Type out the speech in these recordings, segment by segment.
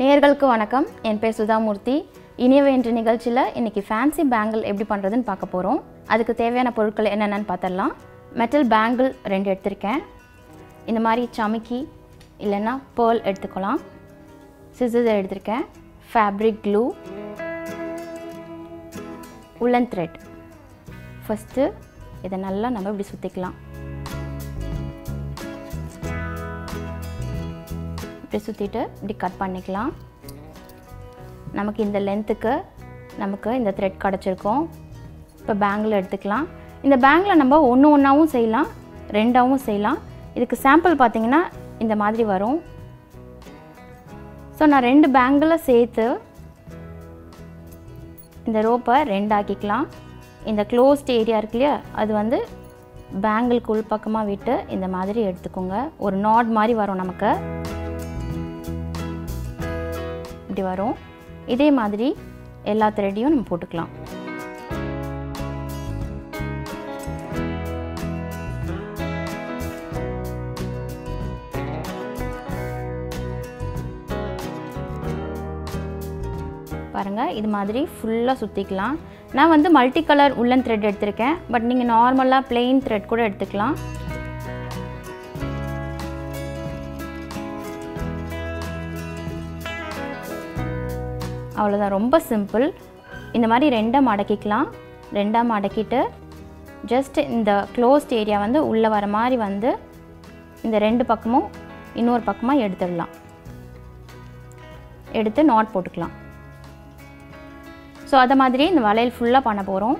நேயர்களுக்கு வணக்கம் என் பேர் சுதாமூர்த்தி இனியவை என்ற நிகழ்ச்சியில் இன்றைக்கி ஃபேன்சி பேங்கிள் எப்படி பண்ணுறதுன்னு பார்க்க போகிறோம் அதுக்கு தேவையான பொருட்கள் என்னென்னு பார்த்துடலாம் மெட்டல் பேங்கிள் ரெண்டு எடுத்திருக்கேன் இந்த மாதிரி சமிக்கி இல்லைன்னா பேர்ல் எடுத்துக்கலாம் சிசர் எடுத்திருக்கேன் fabric glue woollen thread first இதை நல்லா நம்ம இப்படி சுற்றிக்கலாம் இப்படி சுற்றிட்டு இப்படி கட் பண்ணிக்கலாம் நமக்கு இந்த லென்த்துக்கு நமக்கு இந்த த்ரெட் கிடச்சிருக்கும் இப்போ பேங்கில் எடுத்துக்கலாம் இந்த பேங்கில் நம்ம ஒன்று ஒன்றாவும் செய்யலாம் ரெண்டாவும் செய்யலாம் இதுக்கு சாம்பிள் பார்த்தீங்கன்னா இந்த மாதிரி வரும் ஸோ நான் ரெண்டு பேங்கில் சேர்த்து இந்த ரோப்பை ரெண்டாக்கிக்கலாம் இந்த க்ளோஸ்ட் ஏரியா இருக்கு இல்லையா அது வந்து பேங்கிளுக்கு உள் பக்கமாக விட்டு இந்த மாதிரி எடுத்துக்கோங்க ஒரு நாட் மாதிரி வரும் நமக்கு இப்படி வரும் இதே மாதிரி எல்லா த்ரெட்டையும் நம்ம போட்டுக்கலாம் பாருங்கள் இது மாதிரி ஃபுல்லாக சுற்றிக்கலாம் நான் வந்து மல்டி கலர் உள்ளன் த்ரெட் எடுத்திருக்கேன் பட் நீங்கள் நார்மலாக பிளெயின் த்ரெட் கூட எடுத்துக்கலாம் அவ்வளோதான் ரொம்ப சிம்பிள் இந்த மாதிரி ரெண்டாக மடக்கிக்கலாம் ரெண்டாக மடக்கிட்டு ஜஸ்ட் இந்த க்ளோஸ்ட் ஏரியா வந்து உள்ளே வர மாதிரி வந்து இந்த ரெண்டு பக்கமும் இன்னொரு பக்கமாக எடுத்துடலாம் எடுத்து நாட் போட்டுக்கலாம் ஸோ அதை மாதிரி இந்த வளையல் ஃபுல்லாக பண்ண போகிறோம்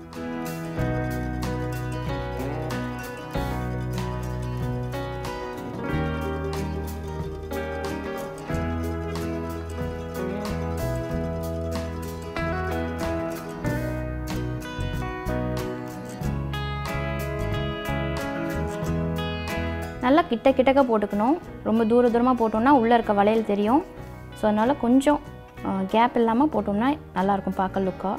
நல்லா கிட்ட கிட்டக்க போட்டுக்கணும் ரொம்ப தூர தூரமாக போட்டோம்னா உள்ளே இருக்க வளையல் தெரியும் ஸோ அதனால் கொஞ்சம் கேப் இல்லாமல் போட்டோம்னா நல்லாயிருக்கும் பார்க்க லுக்காக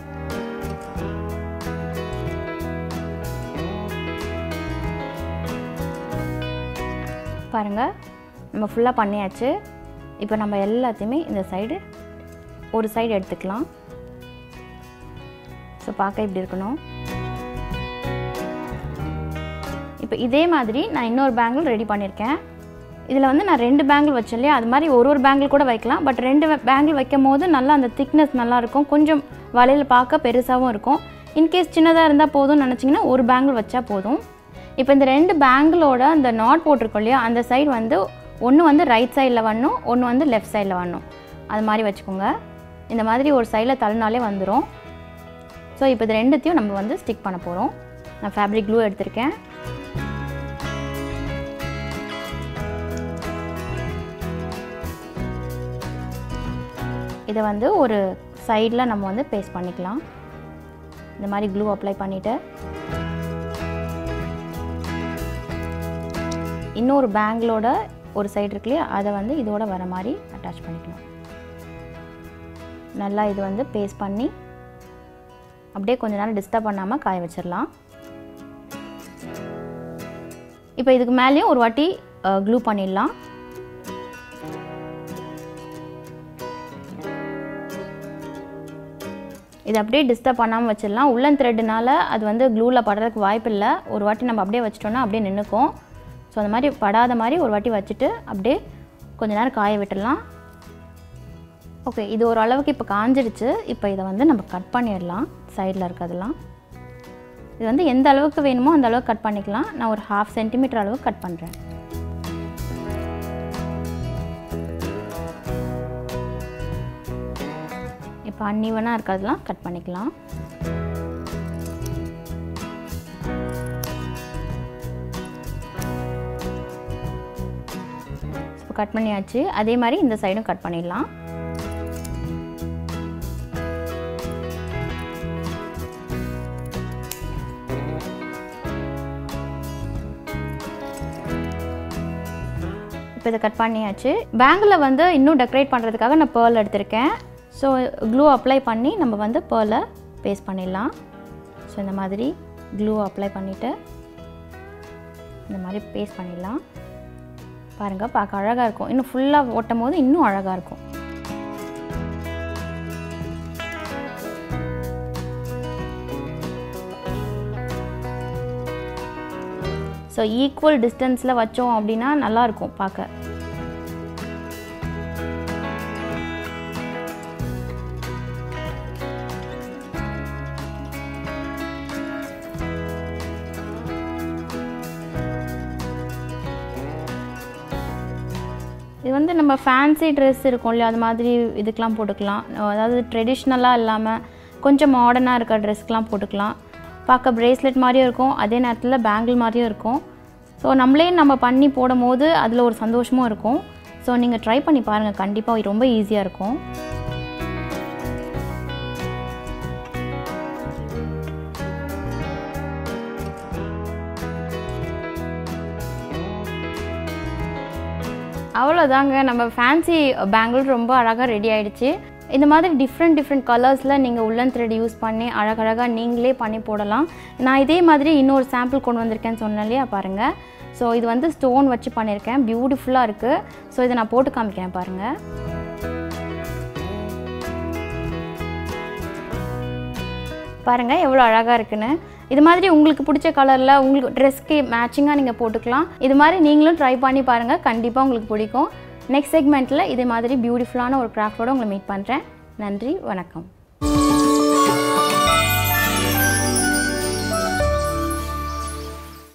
பாருங்கள் நம்ம ஃபுல்லாக பண்ணியாச்சு இப்போ நம்ம எல்லாத்தையுமே இந்த சைடு ஒரு சைடு எடுத்துக்கலாம் ஸோ பார்க்க இப்படி இருக்கணும் இப்போ இதே மாதிரி நான் இன்னொரு பேங்கிள் ரெடி பண்ணியிருக்கேன் இதில் வந்து நான் ரெண்டு பேங்கிள் வச்சேன் இல்லையா அது மாதிரி ஒரு ஒரு பேங்கிள் கூட வைக்கலாம் பட் ரெண்டு பேங்கிள் வைக்கும் போது நல்லா அந்த திக்னஸ் நல்லாயிருக்கும் கொஞ்சம் வலையில் பார்க்க பெருசாகவும் இருக்கும் இன்கேஸ் சின்னதாக இருந்தால் போதும்னு நினச்சிங்கன்னா ஒரு பேங்கிள் வச்சா போதும் இப்போ இந்த ரெண்டு பேங்கிளோட அந்த நாட் போட்டிருக்கோம் இல்லையா அந்த சைடு வந்து ஒன்று வந்து ரைட் சைடில் வரணும் ஒன்று வந்து லெஃப்ட் சைடில் வரணும் அது மாதிரி வச்சுக்கோங்க இந்த மாதிரி ஒரு சைடில் தள்ளினாலே வந்துடும் ஸோ இப்போ இது ரெண்டுத்தையும் நம்ம வந்து ஸ்டிக் பண்ண போகிறோம் நான் ஃபேப்ரிக் க்ளூ எடுத்திருக்கேன் இதை வந்து ஒரு சைடில் நம்ம வந்து பேஸ்ட் பண்ணிக்கலாம் இந்த மாதிரி க்ளூ அப்ளை பண்ணிவிட்டு இன்னொரு பேங்கிளோட ஒரு சைடு இருக்கு இல்லையா அதை வந்து இதோட வர மாதிரி அட்டாச் பண்ணிக்கணும் நல்லா இது வந்து பேஸ்ட் பண்ணி அப்படியே கொஞ்ச நேரம் டிஸ்டர்ப் பண்ணாமல் காய வச்சிடலாம் இப்போ இதுக்கு மேலேயும் ஒரு வாட்டி க்ளூ பண்ணிடலாம் இது அப்படியே டிஸ்டர்ப் பண்ணாமல் வச்சிடலாம் உள்ளன் த்ரெட்டுனால அது வந்து க்ளூவில் படுறதுக்கு வாய்ப்பு இல்லை ஒரு வாட்டி நம்ம அப்படியே வச்சிட்டோன்னா அப்படியே நின்றுக்கும் ஸோ அந்த மாதிரி படாத மாதிரி ஒரு வாட்டி வச்சுட்டு அப்படியே கொஞ்ச நேரம் காய விட்டுடலாம் ஓகே இது ஓரளவுக்கு இப்போ காஞ்சிடுச்சு இப்போ இதை வந்து நம்ம கட் பண்ணிடலாம் சைடில் இருக்கிறதெல்லாம் இது வந்து எந்த அளவுக்கு வேணுமோ அந்த அளவுக்கு கட் பண்ணிக்கலாம் நான் ஒரு ஹாஃப் சென்டிமீட்டர் அளவுக்கு கட் பண்ணுறேன் இப்போ அன்னிவனாக இருக்கிறதெல்லாம் கட் பண்ணிக்கலாம் இப்போ கட் பண்ணியாச்சு அதே மாதிரி இந்த சைடும் கட் பண்ணிடலாம் இப்போ இதை கட் பண்ணியாச்சு பேங்கில் வந்து இன்னும் டெக்கரேட் பண்ணுறதுக்காக நான் பேர்ல் எடுத்திருக்கேன் ஸோ க்ளூ அப்ளை பண்ணி நம்ம வந்து பேர்லை பேஸ்ட் பண்ணிடலாம் ஸோ இந்த மாதிரி க்ளூ அப்ளை பண்ணிவிட்டு இந்த மாதிரி பேஸ்ட் பண்ணிடலாம் பாருங்கள் பார்க்க அழகாக இருக்கும் இன்னும் ஃபுல்லாக ஓட்டும் போது இன்னும் அழகாக இருக்கும் ஸோ ஈக்குவல் டிஸ்டன்ஸில் வச்சோம் அப்படின்னா நல்லாயிருக்கும் பார்க்க இது வந்து நம்ம ஃபேன்சி ட்ரெஸ் இருக்கும் இல்லையா அது மாதிரி இதுக்கெலாம் போட்டுக்கலாம் அதாவது ட்ரெடிஷ்னலாக இல்லாமல் கொஞ்சம் மாடர்னாக இருக்க ட்ரெஸ்க்கெலாம் போட்டுக்கலாம் பார்க்க பிரேஸ்லெட் மாதிரியும் இருக்கும் அதே நேரத்தில் பேங்கிள் மாதிரியும் இருக்கும் ஸோ நம்மளே நம்ம பண்ணி போடும் போது அதில் ஒரு சந்தோஷமும் இருக்கும் ஸோ நீங்கள் ட்ரை பண்ணி பாருங்கள் கண்டிப்பாக ரொம்ப ஈஸியாக இருக்கும் அவ்வளோதாங்க நம்ம ஃபேன்சி பேங்கிள் ரொம்ப அழகாக ரெடி ஆயிடுச்சு இந்த மாதிரி டிஃப்ரெண்ட் டிஃப்ரெண்ட் கலர்ஸில் நீங்கள் உள்ளன் த்ரெட் யூஸ் பண்ணி அழகழகாக நீங்களே பண்ணி போடலாம் நான் இதே மாதிரி இன்னொரு சாம்பிள் கொண்டு வந்திருக்கேன்னு சொன்னேன் இல்லையா பாருங்கள் ஸோ இது வந்து ஸ்டோன் வச்சு பண்ணியிருக்கேன் பியூட்டிஃபுல்லாக இருக்குது ஸோ இதை நான் போட்டு காமிக்கிறேன் பாருங்கள் பாருங்கள் எவ்வளோ அழகாக இருக்குன்னு இது மாதிரி உங்களுக்கு பிடிச்ச கலரில் உங்களுக்கு ட்ரெஸ்க்கு மேட்சிங்காக நீங்கள் போட்டுக்கலாம் இது மாதிரி நீங்களும் ட்ரை பண்ணி பாருங்கள் கண்டிப்பாக உங்களுக்கு பிடிக்கும் நெக்ஸ்ட் செக்மெண்ட்டில் இதே மாதிரி பியூட்டிஃபுல்லான ஒரு கிராஃப்டோடு உங்களை மீட் பண்ணுறேன் நன்றி வணக்கம்